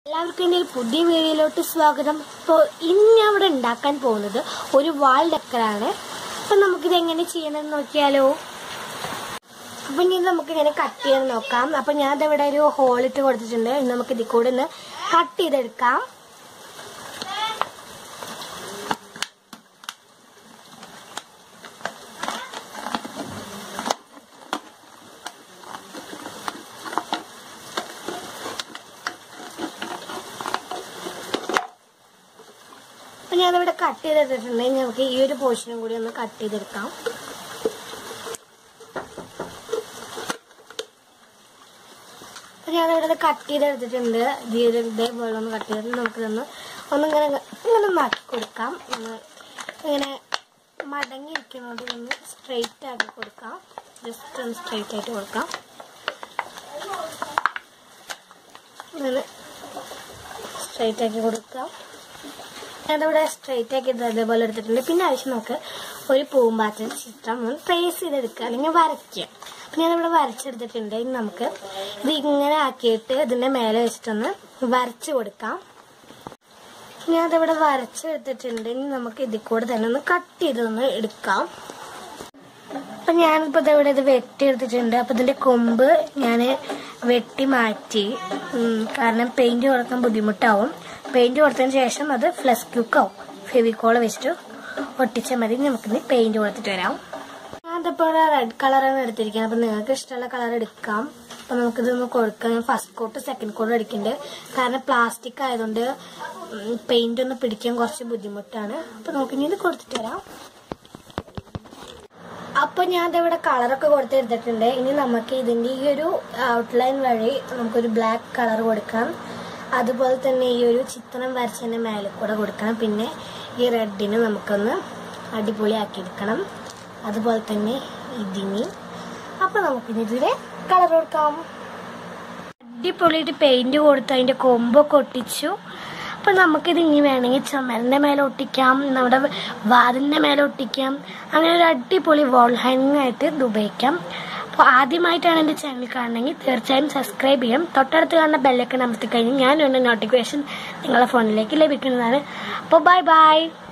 എല്ലാവർക്കും എൻ്റെ ഒരു പുതിയ വീഡിയോയിലോട്ട് സ്വാഗതം ഇപ്പോൾ ഇന്ന് ഞാൻ ഇവിടെ ഉണ്ടാക്കാൻ പോകുന്നത് ഒരു വാൾ ഡെക്കറാണ് അപ്പം നമുക്കിത് എങ്ങനെ ചെയ്യണമെന്ന് നോക്കിയാലോ അപ്പം ഇനി നമുക്ക് ഇങ്ങനെ കട്ട് ചെയ്ത് നോക്കാം അപ്പം ഞാൻ ഇവിടെ ഒരു ഹോൾ ഇട്ട് കൊടുത്തിട്ടുണ്ട് ഇനി നമുക്ക് ഇതിൽ കൂടെ ഒന്ന് കട്ട് ചെയ്തെടുക്കാം അപ്പം ഞാനിവിടെ കട്ട് ചെയ്തെടുത്തിട്ടുണ്ട് ഇനി നമുക്ക് ഈ ഒരു പോർഷനും കൂടി ഒന്ന് കട്ട് ചെയ്തെടുക്കാം അപ്പം ഞാനിവിടെ കട്ട് ചെയ്തെടുത്തിട്ടുണ്ട് ഈ ഒരു ഇതേപോലെ ഒന്ന് കട്ട് ചെയ്തിട്ട് നമുക്കിതൊന്ന് ഒന്നിങ്ങനെ ഇങ്ങനെ ഒന്ന് ആക്കി കൊടുക്കാം ഒന്ന് ഇങ്ങനെ മടങ്ങിയിരിക്കുന്നതുകൊണ്ട് ഒന്ന് സ്ട്രെയിറ്റ് ആക്കി കൊടുക്കാം ജസ്റ്റ് ഒന്ന് സ്ട്രെയിറ്റ് ആയിട്ട് കൊടുക്കാം ഇങ്ങനെ സ്ട്രെയിറ്റ് ആക്കി കൊടുക്കാം ഞാനിവിടെ സ്ട്രെയിറ്റ് ആക്കി ഇത് അതേപോലെ എടുത്തിട്ടുണ്ട് പിന്നെ ആവശ്യം നമുക്ക് ഒരു പൂമ്പാറ്റയുടെ ചിത്രം ഒന്ന് ട്രേസ് ചെയ്തെടുക്കുക അല്ലെങ്കിൽ വരയ്ക്കുക അപ്പം ഞാനിവിടെ വരച്ചെടുത്തിട്ടുണ്ട് ഇനി നമുക്ക് ഇത് ഇങ്ങനെ ആക്കിയിട്ട് ഇതിന്റെ മേലെ വെച്ചിട്ടൊന്ന് വരച്ചു കൊടുക്കാം ഞാനതിവിടെ വരച്ചെടുത്തിട്ടുണ്ട് ഇനി നമുക്ക് ഇതിൽ കൂടെ തന്നെ ഒന്ന് കട്ട് ചെയ്തൊന്ന് എടുക്കാം അപ്പൊ ഞാനിപ്പോ ഇവിടെ ഇത് വെട്ടിയെടുത്തിട്ടുണ്ട് അപ്പൊ ഇതിന്റെ കൊമ്പ് ഞാൻ വെട്ടി മാറ്റി ഉം, കാരണം പെയിന്റ് കൊടുക്കാൻ ബുദ്ധിമുട്ടാവും പെയിന്റ് കൊടുത്തതിന് ശേഷം അത് ഫ്ലസ് ക്യൂക്കാവും ഫെവിക്കോള് വെച്ചിട്ട് ഒട്ടിച്ചാൽ മതി നമുക്കിന്ന് പെയിന്റ് കൊടുത്തിട്ട് വരാം ഞാനിപ്പോ റെഡ് കളറാണ് എടുത്തിരിക്കുന്നത് അപ്പൊ നിങ്ങൾക്ക് ഇഷ്ടമുള്ള കളർ എടുക്കാം അപ്പൊ നമുക്കിതൊന്ന് കൊടുക്കാം ഞാൻ ഫസ്റ്റ് കോട്ട് സെക്കൻഡ് കോട്ട് അടിക്കുന്നുണ്ട് കാരണം പ്ലാസ്റ്റിക് ആയതുകൊണ്ട് പെയിന്റ് ഒന്ന് പിടിക്കാൻ കുറച്ച് ബുദ്ധിമുട്ടാണ് അപ്പൊ നമുക്കിനി ഇത് കൊടുത്തിട്ട് വരാം അപ്പൊ ഞാൻ ഇവിടെ കളറൊക്കെ കൊടുത്തെടുത്തിട്ടുണ്ട് ഇനി നമുക്ക് ഇതിന്റെ ഈ ഒരു ഔട്ട്ലൈൻ വഴി നമുക്കൊരു ബ്ലാക്ക് കളർ കൊടുക്കാം അതുപോലെ തന്നെ ഈ ഒരു ചിത്രം വരച്ചതിന്റെ മേലെ കൂടെ കൊടുക്കണം പിന്നെ ഈ റെഡിന് നമുക്കൊന്ന് അടിപൊളിയാക്കി എടുക്കണം അതുപോലെ തന്നെ ഇതിന് അപ്പൊ നമുക്കിനി ഇതിലെ കളർ കൊടുക്കാം അടിപൊളിയായിട്ട് പെയിന്റ് കൊടുത്ത് അതിന്റെ കൊമ്പൊക്കെ ഒട്ടിച്ചു അപ്പൊ നമുക്കിത് ഇനി വേണമെങ്കിൽ ചുമരിന്റെ മേലെ ഒട്ടിക്കാം നമ്മുടെ വാതിലിന്റെ മേലെ ഒട്ടിക്കാം അങ്ങനെ ഒരു അടിപൊളി വോൾ ഹാങ്ങിങ് ആയിട്ട് ഇത് ഉപയോഗിക്കാം അപ്പോൾ ആദ്യമായിട്ടാണ് എൻ്റെ ചാനൽ കാണണമെങ്കിൽ തീർച്ചയായും സബ്സ്ക്രൈബ് ചെയ്യാം തൊട്ടടുത്ത് കാണുന്ന ബെല്ലൊക്കെ അമർത്തി കഴിഞ്ഞ് ഞാൻ വേണ്ട നോട്ടിഫിക്കേഷൻ നിങ്ങളുടെ ഫോണിലേക്ക് ലഭിക്കുന്നതാണ് അപ്പോൾ ബൈ ബൈ